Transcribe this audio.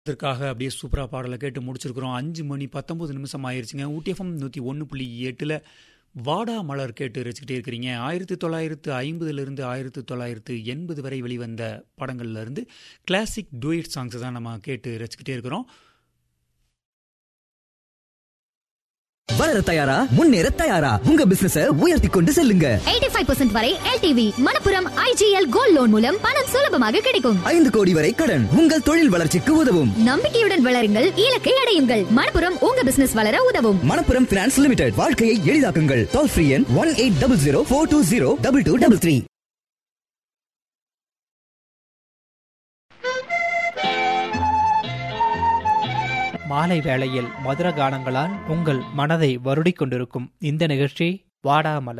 இதற்காக அப்படியே சூப்பராக பாடலை கேட்டு முடிச்சிருக்கிறோம் அஞ்சு மணி பத்தொம்பது நிமிஷம் ஆயிருச்சுங்க ஊட்டிஎஃப்எம் நூற்றி ஒன்று புள்ளி எட்டில் வாடா மலர் கேட்டு ரசிக்கிட்டே இருக்கிறீங்க ஆயிரத்தி தொள்ளாயிரத்து ஐம்பதுலேருந்து ஆயிரத்தி தொள்ளாயிரத்து எண்பது வரை வெளிவந்த படங்கள்ல இருந்து கிளாசிக் டூயிட் சாங்ஸ் தான் நம்ம கேட்டு ரசிக்கிட்டே இருக்கிறோம் வளர தயாரா முன்னேற தயாரா உங்க பிசினஸ உயர்த்தி கொண்டு செல்லுங்க 85% வரை LTV Manappuram IGL gold loan மூலம் பணம் சுலபமாக கிடைக்கும் ஐந்து கோடி வரை கடன் உங்கள் தொழில் வளர்ச்சிக்கு உதவும் நம்பிக்கையுடன் வளருங்கள் இலக்கை அடையுங்கள் மணப்புரம் உங்க பிசினஸ் வளர உதவும் மணப்புரம் பினான்ஸ் லிமிடெட் வாழ்க்கையை எளிதாக்குங்கள் டோல் ஃப்ரீ எண் one eight double zero four two zero double two double three மாலை வேளையில் மதுர கானங்களால் உங்கள் மனதை வருடிக் கொண்டிருக்கும் இந்த நிகழ்ச்சி வாடாமலர்